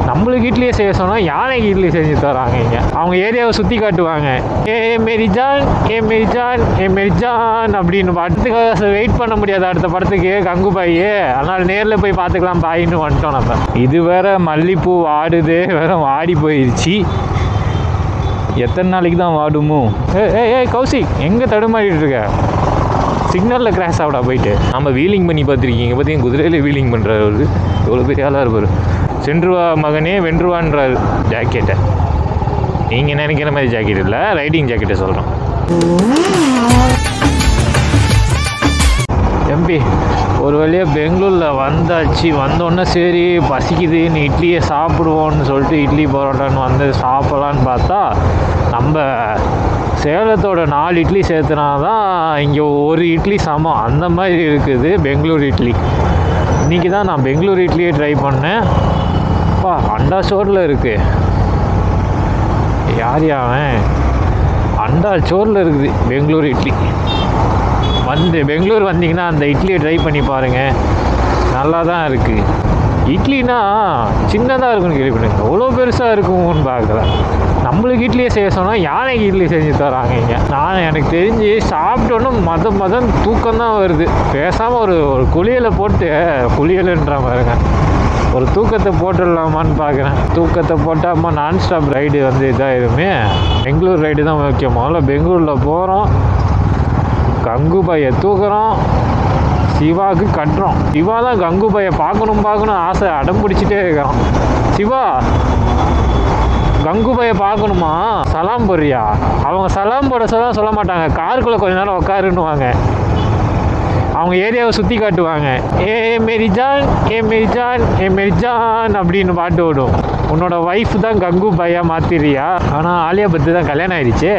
நம்மளுக்கு இட்லியே செய்ய சொன்னால் யானைக்கு இட்லி செஞ்சு தராங்க இங்கே அவங்க ஏரியாவை சுற்றி காட்டுவாங்க ஏ மெரிஜான் ஏ மெரிஜான் ஏ மெரிஜான் அப்படின்னு படத்துக்கு வெயிட் பண்ண முடியாது அடுத்த படத்துக்கு கங்குபாய் அதனால் நேரில் போய் பார்த்துக்கலாம் பாயின்னு வந்துட்டோம் நம்ம இது வேற மல்லிப்பூ வாடுது வேற வாடி போயிடுச்சு எத்தனை நாளைக்கு தான் வாடுமோ ஏ ஏய் ஏய் கௌசிக் எங்கே தடுமாறிட்டு இருக்க சிக்னலில் கிராஷ் ஆகுடா போயிட்டு நம்ம வீலிங் பண்ணி பார்த்துருக்கீங்க பார்த்தீங்க குதிரையில் வீலிங் பண்ணுறாரு அவரு எவ்வளோ பெரிய ஆளாக இருப்பார் சென்றுவா மகனே வென்றுவான்றாரு ஜாக்கெட்டை நீங்கள் நினைக்கிற மாதிரி ஜாக்கெட் இல்லை ரைடிங் ஜாக்கெட்டை சொல்கிறோம் எம்பி ஒரு வழியாக பெங்களூரில் வந்தாச்சு வந்தோடனே சரி பசிக்குதுன்னு இட்லியை சாப்பிடுவோன்னு சொல்லிட்டு இட்லி பரோட்டான்னு வந்து சாப்பிட்லான்னு பார்த்தா நம்ம சேலத்தோட நாலு இட்லி சேர்த்துனா தான் இங்கே ஒரு இட்லி சமம் அந்த மாதிரி இருக்குது பெங்களூர் இட்லி இன்றைக்கி தான் நான் பெங்களூர் இட்லியே ட்ரை பண்ணேன் பா அண்டா சோறில் இருக்குது யார் அவன் அண்டா சோறில் இருக்குது பெங்களூர் இட்லி வந்து பெங்களூர் வந்தீங்கன்னா அந்த இட்லியை ட்ரை பண்ணி பாருங்கள் நல்லா தான் இருக்குது இட்லினா சின்னதாக இருக்குன்னு கேள்விப்படுங்க எவ்வளோ பெருசாக இருக்கும்னு பார்க்குறேன் நம்மளுக்கு இட்லியை செய்ய சொன்னால் யானைக்கு இட்லி செஞ்சு தராங்க இங்கே நான் எனக்கு தெரிஞ்சு சாப்பிட்டோன்னு மத மதம் தூக்கம் தான் வருது பேசாமல் ஒரு ஒரு குளியலை போட்டு குளியலுன்ற பாருங்க ஒரு தூக்கத்தை போட்டுடலாமான்னு பார்க்குறேன் தூக்கத்தை போட்டாமல் நான் ஸ்டாப் ரைடு வந்து இதாகிடுமே பெங்களூர் ரைடு தான் முக்கியம் முதல்ல பெங்களூரில் போகிறோம் கங்குபாயை தூக்குறோம் சிவாவுக்கு கட்டுறோம் சிவா தான் கங்குபாயை பார்க்கணும் பார்க்கணும் ஆசை அடம் பிடிச்சிட்டே இருக்கிறான் சிவா கங்குபாயை பார்க்கணுமா சலாம் போடுறியா அவங்க சலாம் போட சொல்ல சொல்ல மாட்டாங்க காருக்குள்ளே கொஞ்ச நேரம் உட்காருன்னுவாங்க அவங்க ஏரியாவை சுற்றி காட்டுவாங்க ஏ மெரிஜான் ஏ மெரிஜான் ஏ மெரிஜான் அப்படின்னு பாட்டு ஓடும் உன்னோட ஒய்ஃப் தான் கங்கு பையா மாத்திரியா ஆனால் ஆலியா பத்து தான் கல்யாணம் ஆயிடுச்சு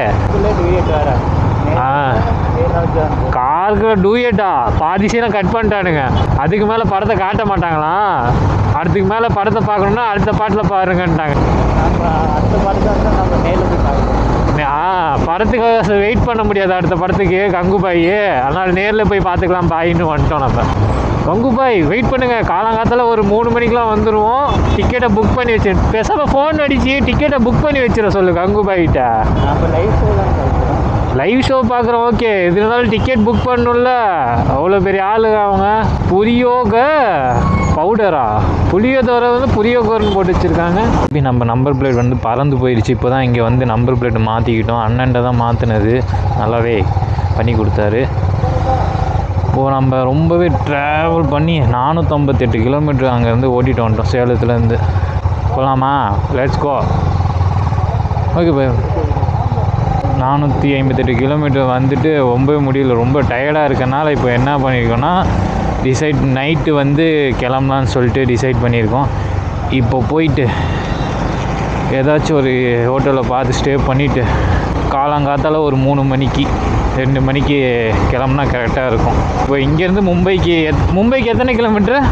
ஆ காருக்கு டூயட்டா பாதி சீனை கட் பண்ணிட்டானுங்க அதுக்கு மேலே படத்தை காட்ட மாட்டாங்களா அடுத்துக்கு மேலே படத்தை பார்க்கணுன்னா அடுத்த பாட்டில் பாருங்கன்ட்டாங்க அடுத்த படத்தை வந்து நம்ம நேரில் போய் பார்க்கணும் ஆ படத்துக்கு வெயிட் பண்ண முடியாது அடுத்த படத்துக்கு கங்குபாய் அதனால் நேரில் போய் பார்த்துக்கலாம் பாயின்னு வந்துட்டோம் நம்ம கங்குபாய் வெயிட் பண்ணுங்க காலங்காத்தால ஒரு மூணு மணிக்கெலாம் வந்துடுவோம் டிக்கெட்டை புக் பண்ணி வச்சு பேசாமல் ஃபோன் அடிச்சு டிக்கெட்டை புக் பண்ணி வச்சிட சொல்லு கங்குபாய்கிட்ட நம்ம லைஃப் தான் கழிக்கிறோம் லைவ் ஷோ பார்க்குறோம் ஓகே இது இருந்தாலும் டிக்கெட் புக் பண்ணணும்ல அவ்வளோ பெரிய ஆளுங்க அவங்க புரியோக பவுடரா புளியோதரை வந்து புளியோகர்னு போட்டு வச்சுருக்காங்க இப்படி நம்ம நம்பர் பிளேட் வந்து பறந்து போயிடுச்சு இப்போ தான் இங்கே வந்து நம்பர் பிளேட் மாற்றிக்கிட்டோம் அண்ணன்ட்ட தான் மாற்றினது நல்லாவே பண்ணி கொடுத்தாரு இப்போது நம்ம ரொம்பவே ட்ராவல் பண்ணி நானூற்றம்பத்தெட்டு கிலோமீட்டர் அங்கேருந்து ஓட்டிட்டு வந்துட்டோம் சேலத்துலேருந்து போகலாமா லெட்ஸ் கோ ஓகே பை நானூற்றி ஐம்பத்தெட்டு கிலோமீட்டர் வந்துட்டு ரொம்பவே முடியல ரொம்ப டயர்டாக இருக்கனால இப்போ என்ன பண்ணியிருக்கோன்னா டிசைட் நைட்டு வந்து கிளம்பலான்னு சொல்லிட்டு டிசைட் பண்ணியிருக்கோம் இப்போ போயிட்டு ஏதாச்சும் ஒரு ஹோட்டலில் பார்த்து ஸ்டே பண்ணிவிட்டு காலாங்காத்தால ஒரு மூணு மணிக்கு ரெண்டு மணிக்கு கிளம்புனா கரெக்டாக இருக்கும் இப்போ இங்கேருந்து மும்பைக்கு எத் மும்பைக்கு எத்தனை கிலோமீட்டர்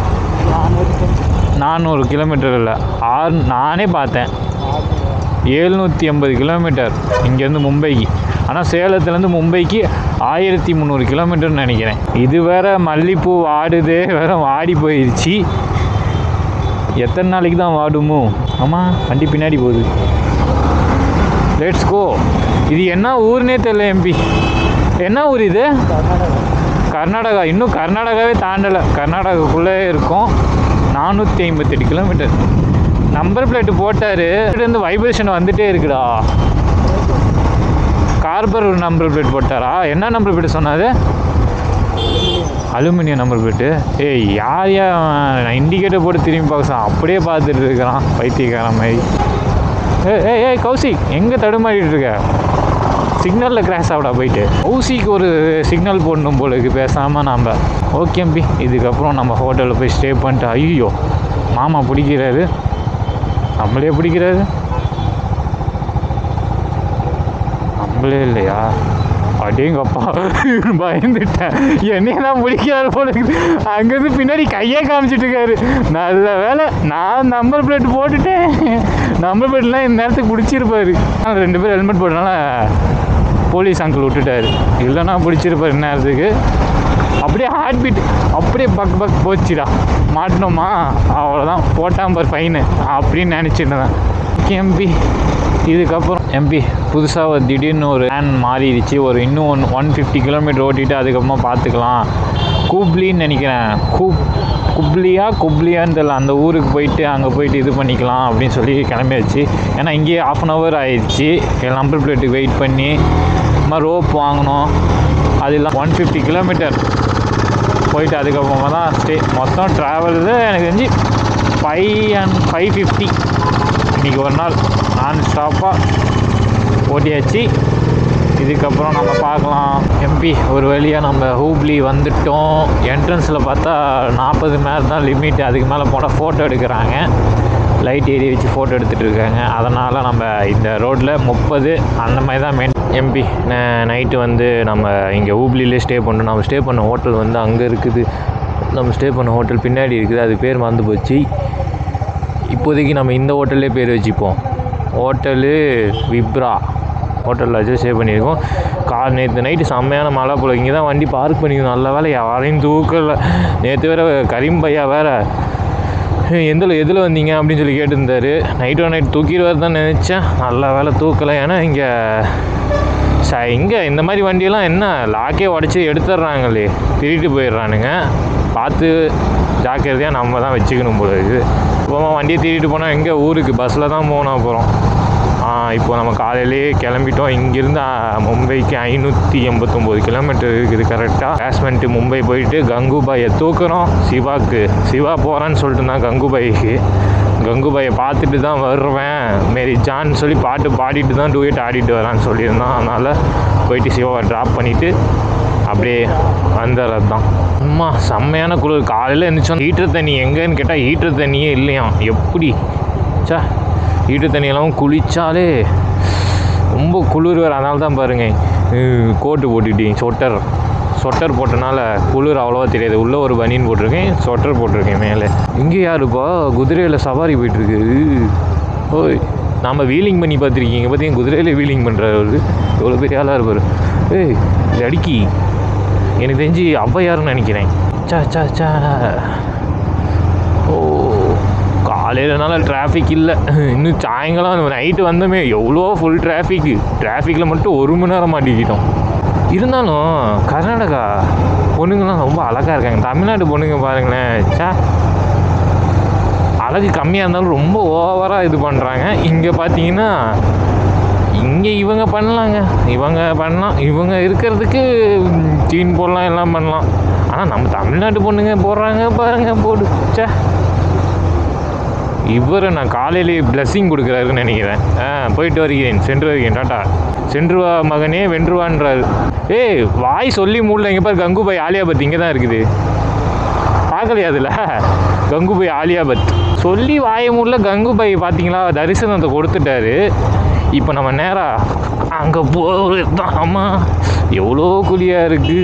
நானூறு கிலோமீட்டர் இல்லை ஆறு நானே பார்த்தேன் எழுநூற்றி ஐம்பது கிலோமீட்டர் இங்கேருந்து மும்பைக்கு ஆனால் சேலத்துலேருந்து மும்பைக்கு ஆயிரத்தி முந்நூறு கிலோமீட்டர்னு நினைக்கிறேன் இது வேற மல்லிப்பூ வாடுது வேற வாடி போயிடுச்சு எத்தனை நாளைக்கு தான் வாடுமோ ஆமாம் வண்டி பின்னாடி போகுது லெட்ஸ் கோ இது என்ன ஊர்னே தெரியல எம்பி என்ன ஊர் இது கர்நாடகா இன்னும் கர்நாடகாவே தாண்டலை கர்நாடகாக்குள்ளே இருக்கும் நானூற்றி ஐம்பத்தெட்டு கிலோமீட்டர் நம்பர் பிளேட்டு போட்டார் இருந்து வைப்ரேஷன் வந்துட்டே இருக்குடா கார்பர் நம்பர் பிளேட் போட்டாரா என்ன நம்பர் பிளேட் சொன்னாது அலுமினியம் நம்பர் பிளேட்டு ஏய் யார் யார் இண்டிகேட்டர் போட்டு திரும்பி பார்க்க அப்படியே பார்த்துட்டு இருக்கிறான் பைத்தியக்காரன் மாதிரி ஏய் ஏய் ஏய் கௌசிக் எங்கே தடுமாறிட்டு இருக்க சிக்னலில் கிராஷ் ஆகுடா போயிட்டு கௌசிக்கு ஒரு சிக்னல் போடணும் போல இருக்கு பேசாமல் நாம் ஓகே எம்பி இதுக்கப்புறம் நம்ம ஹோட்டலில் போய் ஸ்டே பண்ணிட்டு ஐயோ மாமா பிடிக்கிறாரு நம்மளே பிடிக்கிறாரு நம்மளே இல்லையா அடேங்கப்பா பயந்துட்டேன் என்னைய தான் பிடிக்கிறாரு போல இருக்குது அங்கேருந்து பின்னாடி கையே காமிச்சிட்டு இருக்காரு நல்ல வேலை நான் நம்பர் பிளேட் போட்டுட்டேன் நம்பர் பிளேட்லாம் இந்த நேரத்துக்கு பிடிச்சிருப்பாரு ஆனால் ரெண்டு பேரும் ஹெல்மெட் போட்டனால போலீஸ் அங்கிள் விட்டுட்டாரு இல்லைன்னா பிடிச்சிருப்பாரு இந்நேரத்துக்கு அப்படியே ஹார்ட் பீட் அப்படியே பக் பக் போச்சுடா மாட்டினோமா அவ்வளோதான் போட்டான் பார் ஃபைனு அப்படின்னு நினச்சிட்டு இருந்தேன் எம்பி இதுக்கப்புறம் எம்பி புதுசாக ஒரு திடீர்னு ஒரு வேன் மாறிடுச்சு ஒரு இன்னும் ஒன் ஒன் ஃபிஃப்டி கிலோமீட்டர் ஓட்டிட்டு அதுக்கப்புறமா பார்த்துக்கலாம் கூப்ளின்னு நினைக்கிறேன் கூப் குப்ளியா குப்ளியான்னு தெரியல அந்த ஊருக்கு போயிட்டு அங்கே போயிட்டு இது பண்ணிக்கலாம் அப்படின்னு சொல்லி கிளம்பியாச்சு ஏன்னா இங்கேயே ஆஃப் அன் ஹவர் ஆயிடுச்சு நம்பர் பிளேட்டுக்கு வெயிட் பண்ணி மாதிரி ரோப் வாங்கினோம் அது இல்லாமல் ஒன் ஃபிஃப்டி கிலோமீட்டர் போயிட்டு அதுக்கப்புறமா தான் ஸ்டே மொத்தம் ட்ராவல் எனக்கு தெரிஞ்சு ஃபைவ் அண்ட் ஃபைவ் ஃபிஃப்டி இன்றைக்கி ஒரு நாள் நான் ஸ்டாப்பாக ஓட்டியாச்சு இதுக்கப்புறம் நம்ம பார்க்கலாம் எம்பி ஒரு வழியாக நம்ம ஹூப்ளி வந்துட்டோம் என்ட்ரன்ஸில் பார்த்தா நாற்பது மேலே தான் லிமிட் அதுக்கு மேலே போனால் ஃபோட்டோ எடுக்கிறாங்க லைட் ஏறி வச்சு ஃபோட்டோ எடுத்துகிட்டு இருக்காங்க அதனால் நம்ம இந்த ரோட்டில் முப்பது அந்த மாதிரி தான் மெயின் எம்பி நைட்டு வந்து நம்ம இங்கே ஹூப்ளிலே ஸ்டே பண்ணோம் நம்ம ஸ்டே பண்ண ஹோட்டல் வந்து அங்கே இருக்குது நம்ம ஸ்டே பண்ண ஹோட்டல் பின்னாடி இருக்குது அது பேர் மறந்து போச்சு இப்போதைக்கு நம்ம இந்த ஹோட்டல்லே பேர் வச்சுப்போம் ஹோட்டலு விப்ரா ஹோட்டலில் வச்சு ஸ்டே பண்ணியிருக்கோம் கா நேற்று நைட்டு செம்மையான மழை போல இங்கே தான் வண்டி பார்க் பண்ணிக்கணும் நல்ல வேலை யாரையும் தூக்கல நேற்று வேற கரீம் பையா வேற எந்தில் எதில் வந்தீங்க அப்படின்னு சொல்லி கேட்டிருந்தாரு நைட்டு நைட் தூக்கிடுவார் தான் நினச்சேன் நல்ல வேலை தூக்கலை ஏன்னா இங்கே ச இங்கே இந்த மாதிரி வண்டியெல்லாம் என்ன லாக்கே உடச்சி எடுத்துடுறாங்களே திருட்டு போயிடுறானுங்க பார்த்து ஜாக்கிரதையாக நம்ம தான் வச்சுக்கணும் போல இருக்குது இப்போ வண்டியை திருட்டு போனால் எங்கே ஊருக்கு பஸ்ஸில் தான் போகணும் அப்புறம் இப்போ நம்ம காலையிலேயே கிளம்பிட்டோம் இங்கேருந்து மும்பைக்கு ஐநூற்றி எண்பத்தொம்போது கிலோமீட்டர் இருக்குது கரெக்டாக பேஸ்மெண்ட்டு மும்பை போயிட்டு கங்குபாயை தூக்குறோம் சிவாக்கு சிவா போகிறான்னு சொல்லிட்டு இருந்தான் கங்குபாய்க்கு கங்குபாயை பார்த்துட்டு தான் வருவேன் மேரி ஜான் சொல்லி பாட்டு பாடிட்டு தான் டூயட் ஆடிட்டு வரான்னு சொல்லியிருந்தான் அதனால் போயிட்டு சிவாவை ட்ராப் பண்ணிவிட்டு அப்படியே வந்துடுறது தான் அம்மா செம்மையான குளிர் காலையில் எழுந்திரிச்சோம் ஹீட்டர் தண்ணி எங்கேன்னு கேட்டால் ஹீட்டர் தண்ணியே இல்லையாம் எப்படி சே ஹீட்டர் தண்ணியெல்லாம் குளித்தாலே ரொம்ப குளிர் வேறு அதனால தான் பாருங்க உம், கோட்டு போட்டுட்டீங்க சொட்டர் சொட்டர் போட்டனால குளிர் அவ்வளோவா தெரியாது உள்ளே ஒரு பனியன் போட்டிருக்கேன் சொட்டர் போட்டிருக்கேன் மேலே இங்கே யாருப்பா குதிரையில் சவாரி போயிட்டுருக்கு ஓய் நாம் வீலிங் பண்ணி பார்த்துருக்கீங்க பார்த்தீங்க குதிரையில் வீலிங் பண்ணுறாரு அவரு எவ்வளோ பெரிய ஆளாக இருப்பார் ஏய் இது அடிக்கி எனக்கு தெரிஞ்சு ஔவையாருன்னு நினைக்கிறேன் சா சா சா ஓ காலையிலனால டிராஃபிக் இல்லை இன்னும் சாயங்காலம் நைட்டு வந்தோமே எவ்வளோ ஃபுல் டிராஃபிக்கு டிராஃபிக்கில் மட்டும் ஒரு மணி நேரம் மாட்டிக்கிட்டோம் இருந்தாலும் கர்நாடகா பொண்ணுங்கள்லாம் ரொம்ப அழகாக இருக்காங்க தமிழ்நாட்டு பொண்ணுங்க பாருங்களேன் சே அழகு கம்மியாக இருந்தாலும் ரொம்ப ஓவராக இது பண்ணுறாங்க இங்கே பார்த்தீங்கன்னா இங்கே இவங்க பண்ணலாங்க இவங்க பண்ணலாம் இவங்க இருக்கிறதுக்கு சீன் போடலாம் எல்லாம் பண்ணலாம் ஆனால் நம்ம தமிழ்நாட்டு பொண்ணுங்க போடுறாங்க பாருங்க போடு ச்சே இவர் நான் காலையிலேயே பிளஸ்ஸிங் கொடுக்குறாருன்னு நினைக்கிறேன் ஆ போயிட்டு வருகிறேன் சென்று வருகிறேன் டாட்டா சென்று வா மகனே வென்றுவான்றாரு ஏய் வாய் சொல்லி மூடல இங்கே பாரு கங்குபாய் ஆலியாபத் இங்கே தான் இருக்குது பார்க்கலையா அதில் கங்குபாய் ஆலியாபத் சொல்லி வாய மூடல கங்குபாய் பார்த்தீங்களா தரிசனத்தை கொடுத்துட்டாரு இப்போ நம்ம நேராக அங்கே போகிறது தான் ஆமாம் எவ்வளோ குழியாக இருக்குது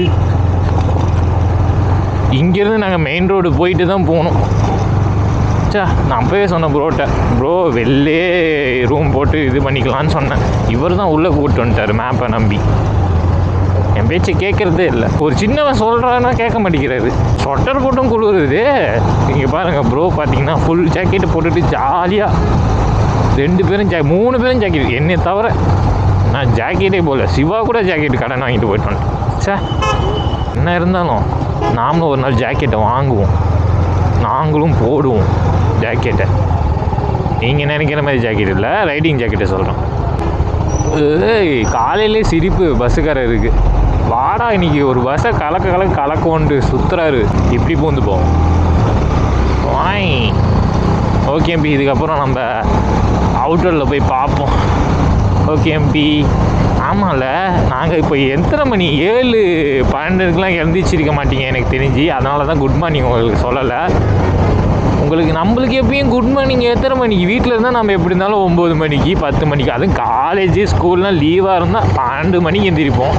இங்கேருந்து நாங்கள் மெயின் ரோடு போயிட்டு தான் போகணும் சே நான் அப்பவே சொன்னேன் ப்ரோட்ட ப்ரோ வெளிலே ரூம் போட்டு இது பண்ணிக்கலான்னு சொன்னேன் இவர் தான் உள்ளே கூப்பிட்டு வந்துட்டார் மேப்பை நம்பி என் பேச்சை கேட்குறதே இல்லை ஒரு சின்னவன் சொல்கிறான்னா கேட்க மாட்டேங்கிறாரு சொட்டர் போட்டும் குளிருது இங்கே பாருங்கள் ப்ரோ பார்த்தீங்கன்னா ஃபுல் ஜாக்கெட்டு போட்டுட்டு ஜாலியாக ரெண்டு பேரும் ஜா மூணு பேரும் ஜாக்கெட் என்னை தவிர நான் ஜாக்கெட்டே போகல சிவா கூட ஜாக்கெட் கடன் வாங்கிட்டு போயிட்டு வந்துட்டேன் சே என்ன இருந்தாலும் நாமளும் ஒரு நாள் ஜாக்கெட்டை வாங்குவோம் நாங்களும் போடுவோம் ஜாக்கெட்டை நீங்கள் நினைக்கிற மாதிரி ஜாக்கெட் இல்லை ரைடிங் ஜாக்கெட்டை சொல்கிறோம் ஏய் காலையிலே சிரிப்பு பஸ்ஸுக்காரருக்கு வாடா இன்னைக்கு ஒரு பஸ்ஸை கலக்க கலக்க கலக்கோண்டு சுற்றுறாரு இப்படி பூந்து போவோம் வாய் ஓகே எம்பி இதுக்கப்புறம் நம்ம அவுட்டரில் போய் பார்ப்போம் ஓகே எம்பி ஆமாம்ல நாங்கள் இப்போ எத்தனை மணி ஏழு பன்னெண்டுக்கெலாம் எழுந்திரிச்சிருக்க மாட்டீங்க எனக்கு தெரிஞ்சு அதனால தான் குட் மார்னிங் உங்களுக்கு சொல்லலை உங்களுக்கு நம்மளுக்கு எப்பயும் குட் மார்னிங் எத்தனை மணிக்கு வீட்டில் இருந்தால் நம்ம எப்படி இருந்தாலும் ஒம்பது மணிக்கு பத்து மணிக்கு அதுவும் காலேஜ் ஸ்கூல்லாம் லீவாக இருந்தால் பன்னெண்டு மணிக்கு எந்திரிப்போம்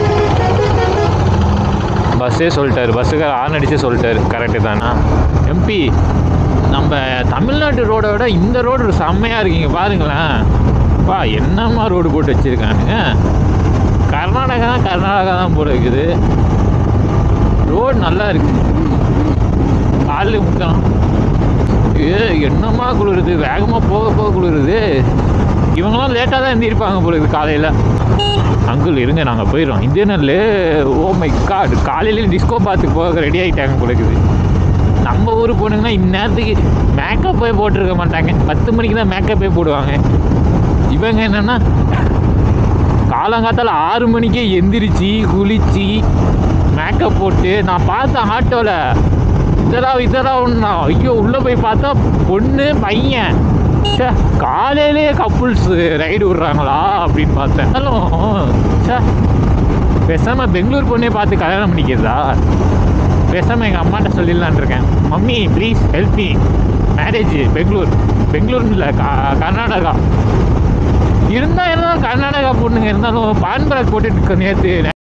பஸ்ஸே சொல்லிட்டாரு பஸ்ஸுக்கார ஆர்ன் அடிச்சே சொல்லிட்டாரு கரெக்டு தானா எம்பி நம்ம தமிழ்நாட்டு ரோடை விட இந்த ரோடு செம்மையாக இருக்கீங்க பாருங்களேன் பா என்னம்மா ரோடு போட்டு வச்சுருக்கானுங்க கர்நாடகா தான் கர்நாடகா தான் போல இருக்குது ரோடு நல்லா இருக்கு காலையில் முட்டம் ஏ என்னமா குளிருது வேகமாக போக போக குளிருது இவங்கெல்லாம் லேட்டாக தான் எழுந்திருப்பாங்க போல இது காலையில் அங்கிள் இருங்க நாங்கள் போயிடுறோம் இந்தியனில் ஓ மை காட் காலையில டிஸ்கோ பார்த்து போக ரெடி ஆகிட்டாங்க போல இருக்குது நம்ம ஊர் பொண்ணுங்கன்னா இந்நேரத்துக்கு மேக்கப் போய் போட்டிருக்க மாட்டாங்க பத்து மணிக்கு தான் மேக்கப் போய் போடுவாங்க இவங்க என்னென்னா காலங்காத்தால ஆறு மணிக்கே எந்திரிச்சு குளிச்சு மேக்கப் போட்டு நான் பார்த்தேன் ஆட்டோவில் இதரா இதரா ஒன்றா ஐயோ உள்ளே போய் பார்த்தா பொண்ணு பையன் ச்சே காலையிலேயே கப்புள்ஸ் ரைடு விட்றாங்களா அப்படின்னு பார்த்தேன் இருந்தாலும், ச்சே பேசாமல் பெங்களூர் பொண்ணே பார்த்து கல்யாணம் பண்ணிக்கிறதா பேசாமல் எங்கள் அம்மாட்ட சொல்லிடலான் இருக்கேன் mummy please help me marriage Bangalore Bangalore இல்லை கா கர்நாடகா இருந்தால் இருந்தாலும் கர்நாடகா பொண்ணுங்க இருந்தாலும் பான் பராக் போட்டுட்டு நேற்று